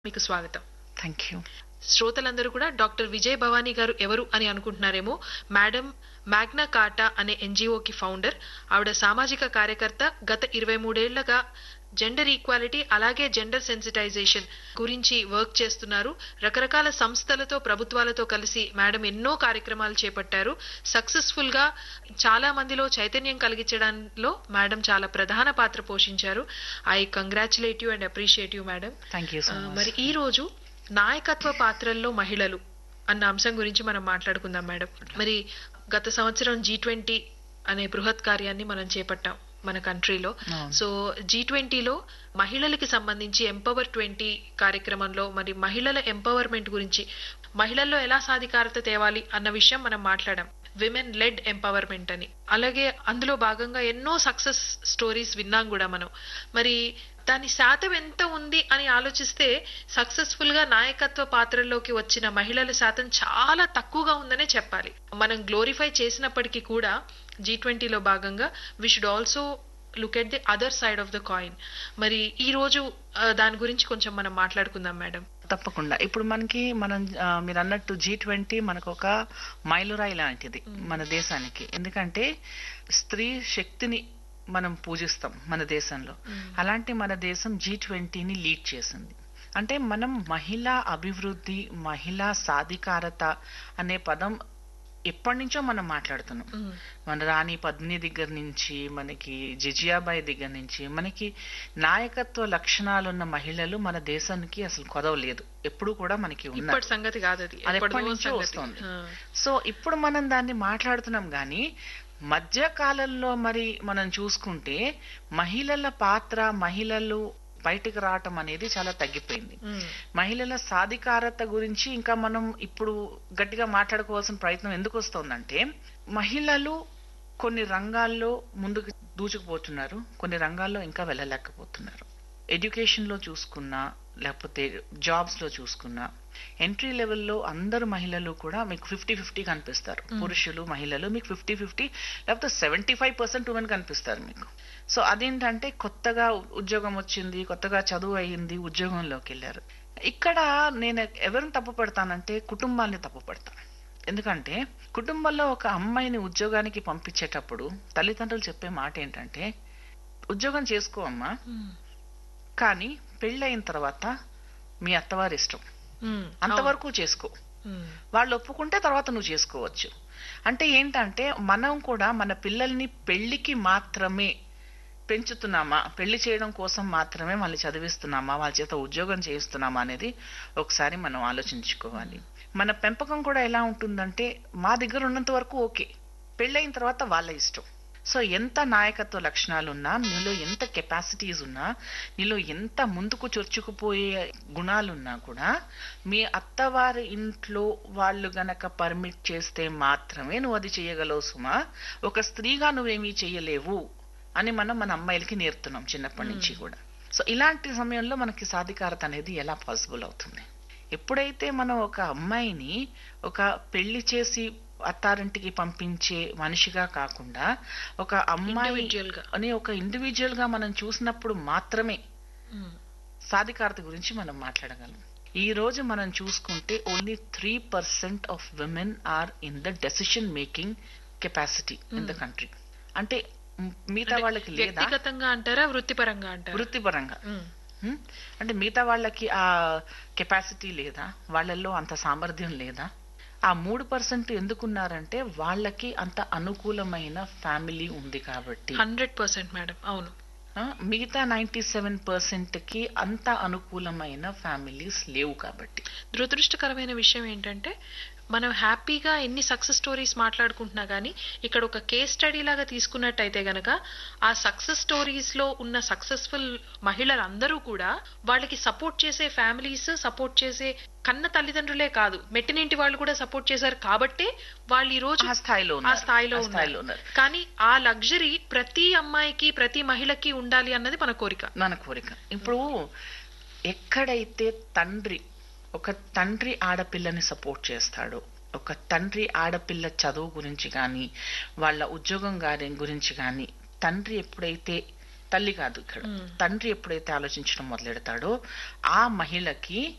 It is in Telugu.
మీకు స్వాగతం థ్యాంక్ యూ శ్రోతలందరూ కూడా డాక్టర్ విజయ్ భవానీ గారు ఎవరు అని అనుకుంటున్నారేమో మేడం మ్యాగ్నా కార్టా అనే ఎన్జిఓకి ఫౌండర్ ఆవిడ సామాజిక కార్యకర్త గత ఇరవై మూడేళ్లగా జెండర్ ఈక్వాలిటీ అలాగే జెండర్ సెన్సిటైజేషన్ గురించి వర్క్ చేస్తున్నారు రకరకాల సంస్థలతో ప్రభుత్వాలతో కలిసి మేడం ఎన్నో కార్యక్రమాలు చేపట్టారు సక్సెస్ఫుల్ గా చాలా మందిలో చైతన్యం కలిగించడంలో మేడం చాలా ప్రధాన పాత్ర పోషించారు I congratulate you and appreciate you madam thank you so ఆ, మచ్ మరి ఈ రోజు నాయకత్వ పాత్రల్లో మహిళలు అన్న అంశం గురించి మనం మాట్లాడుకుందాం మేడం మరి గత సంవత్సరం జీ ట్వంటీ అనే బృహత్ కార్యాన్ని మనం చేపట్టాం మన కంట్రీలో అవును. సో జీ ట్వంటీలో మహిళలకి సంబంధించి ఎంపవర్ ట్వంటీ కార్యక్రమంలో మరి మహిళల ఎంపవర్మెంట్ గురించి మహిళల్లో ఎలా సాధికారత తేవాలి అన్న విషయం మనం మాట్లాడాం విమెన్ లెడ్ ఎంపవర్మెంట్ అని అలాగే అందులో భాగంగా ఎన్నో సక్సెస్ స్టోరీస్ విన్నాం కూడా మనం మరి దాని శాతం ఎంత ఉంది అని ఆలోచిస్తే సక్సెస్ఫుల్ గా నాయకత్వ పాత్రల్లోకి వచ్చిన మహిళల శాతం చాలా తక్కువగా ఉందనే చెప్పాలి మనం గ్లోరిఫై చేసినప్పటికీ కూడా జీ ట్వంటీలో భాగంగా we should also look at the other side of the coin మరి ఈ రోజు ఆ, దాని గురించి కొంచెం మనం మాట్లాడుకుందాం మేడం తప్పకుండా ఇప్పుడు మనకి మనం ఆ, మీరు అన్నట్టు జీ ట్వంటీ మనకు ఒక మైలురాయి లాంటిది మన దేశానికి ఎందుకంటే స్త్రీ శక్తిని మనం పూజిస్తాం మన దేశంలో అలాంటి మన దేశం జీ ట్వంటీని లీడ్ చేసింది అంటే మనం మహిళా అభివృద్ధి మహిళా సాధికారత అనే పదం ఎప్పటి నుంచో మనం మాట్లాడుతున్నాం మ్మ్. మన రాణి పద్మిని దగ్గర నుంచి మనకి జిజియాబాయి దగ్గర నుంచి మనకి నాయకత్వ లక్షణాలున్న మహిళలు మన దేశానికి అసలు కొదవలేదు ఎప్పుడు కూడా మనకి ఉన్నారు ఇప్పటి సంగతి కాదు అది అది ఎప్పటిదో ఎప్పటి నుంచో సంగతి. వస్తుంది ఆ. సో ఇప్పుడు మనం దాన్ని మాట్లాడుతున్నాం కానీ మధ్య కాలంలో మరి మనం చూసుకుంటే మహిళల పాత్ర మహిళలు బయటకు రావటం అనేది చాలా తగ్గిపోయింది మ్మ్. మహిళల సాధికారత గురించి ఇంకా మనం ఇప్పుడు గట్టిగా మాట్లాడుకోవాల్సిన ప్రయత్నం ఎందుకు వస్తుందంటే మహిళలు కొన్ని రంగాల్లో ముందుకు దూచుకుపోతున్నారు కొన్ని రంగాల్లో ఇంకా వెళ్ళలేకపోతున్నారు ఎడ్యుకేషన్ లో చూసుకున్నా లేకపోతే జాబ్స్ లో చూసుకున్నా ఎంట్రీ లెవెల్లో అందరు మహిళలు కూడా మీకు ఫిఫ్టీ ఫిఫ్టీ కనిపిస్తారు పురుషులు మహిళలు మీకు ఫిఫ్టీ ఫిఫ్టీ లేకపోతే సెవెంటీ ఫైవ్ పర్సెంట్ ఉమెన్ కనిపిస్తారు మీకు సో అదేంటంటే కొత్తగా ఉద్యోగం వచ్చింది కొత్తగా చదువు అయ్యింది ఉద్యోగంలోకి వెళ్ళారు ఇక్కడ నేను ఎవరిని తప్పు పడతానంటే కుటుంబాన్ని తప్పు పడతాను ఎందుకంటే కుటుంబంలో ఒక అమ్మాయిని ఉద్యోగానికి పంపించేటప్పుడు తల్లిదండ్రులు చెప్పే మాట ఏంటంటే ఉద్యోగం చేసుకో అమ్మా మ్మ్. కానీ పెళ్ళయిన తర్వాత మీ అత్తవారి ఇష్టం మ్మ్. అంతవరకు చేసుకో మ్మ్. వాళ్ళు ఒప్పుకుంటే తర్వాత నువ్వు చేసుకోవచ్చు అంటే ఏంటంటే మనం కూడా మన పిల్లల్ని పెళ్లికి మాత్రమే పెంచుతున్నామా పెళ్లి చేయడం కోసం మాత్రమే వాళ్ళు చదివిస్తున్నామా వాళ్ళ చేత ఉద్యోగం చేయిస్తున్నామా అనేది ఒకసారి మనం ఆలోచించుకోవాలి మన పెంపకం కూడా ఎలా ఉంటుందంటే మా దగ్గర ఉన్నంత వరకు ఓకే పెళ్ళైన తర్వాత వాళ్ళ ఇష్టం సో ఎంత నాయకత్వ లక్షణాలు ఉన్నా నీలో ఎంత కెపాసిటీస్ ఉన్నా నీలో ఎంత ముందుకు చొచ్చుకుపోయే గుణాలున్నా కూడా మీ అత్తవారి ఇంట్లో వాళ్ళు గనక పర్మిట్ చేస్తే మాత్రమే నువ్వు అది చేయగలవు సుమా ఒక స్త్రీగా నువ్వేమీ చేయలేవు అని మనం మన అమ్మాయిలకి నేర్పుతున్నాం చిన్నప్పటి నుంచి కూడా సో ఇలాంటి సమయంలో మనకి సాధికారత అనేది ఎలా పాసిబుల్ అవుతుంది ఎప్పుడైతే మనం ఒక అమ్మాయిని ఒక పెళ్లి చేసి అత్తారింటికి పంపించే మనిషిగా కాకుండా ఒక అమ్మాయి Individual గా. అని ఒక ఇండివిజువల్ గా మనం చూసినప్పుడు మాత్రమే మ్మ్. సాధికారత గురించి మనం మాట్లాడగలం ఈ రోజు మనం చూసుకుంటే only three percent of women are in the decision making capacity in the country అంటే మ్, మిగతా వాళ్ళకి లేదా వ్యక్తిగతంగా అంటారా వృత్తిపరంగా అంటారా వృత్తిపరంగా మ్మ్. హ్మ్? అంటే మిగతా వాళ్ళకి ఆ కెపాసిటీ లేదా వాళ్ళల్లో అంత సామర్థ్యం లేదా ఆ మూడు పర్సెంట్ ఎందుకున్నారంటే వాళ్ళకి అంత అనుకూలమైన ఫ్యామిలీ ఉంది కాబట్టి హండ్రెడ్ పర్సెంట్ మేడం అవును ఆ, మిగతా నైన్టీ సెవెన్ పర్సెంట్ కి అంత అనుకూలమైన ఫ్యామిలీస్ లేవు కాబట్టి దురదృష్టకరమైన విషయం ఏంటంటే మనం హ్యాపీగా ఎన్ని సక్సెస్ స్టోరీస్ మాట్లాడుకుంటున్నా కానీ ఇక్కడ ఒక కేస్ స్టడీ లాగా తీసుకున్నట్టయితే గనక ఆ సక్సెస్ స్టోరీస్ లో ఉన్న సక్సెస్ఫుల్ మహిళలందరూ కూడా వాళ్ళకి సపోర్ట్ చేసే ఫ్యామిలీస్ సపోర్ట్ చేసే కన్న తల్లిదండ్రులే కాదు మెట్టినింటి వాళ్ళు కూడా సపోర్ట్ చేశారు కాబట్టే వాళ్ళు ఈ రోజు ఆ స్థాయిలో ఆ ఉన్నారు. స్థాయిలో ఆ స్థాయిలో ఉన్నారు ఉన్నారు. కానీ ఆ లగ్జరీ ప్రతి అమ్మాయికి ప్రతి మహిళకి ఉండాలి అన్నది మన కోరిక మన కోరిక ఇప్పుడు ఎక్కడైతే తండ్రి ఒక తండ్రి ఆడపిల్లని సపోర్ట్ చేస్తాడో ఒక తండ్రి ఆడపిల్ల చదువు గురించి కానీ వాళ్ళ ఉద్యోగం గారి గురించి కానీ తండ్రి ఎప్పుడైతే తల్లి కాదు ఇక్కడ మ్మ్. తండ్రి ఎప్పుడైతే ఆలోచించడం మొదలెడతాడో ఆ మహిళకి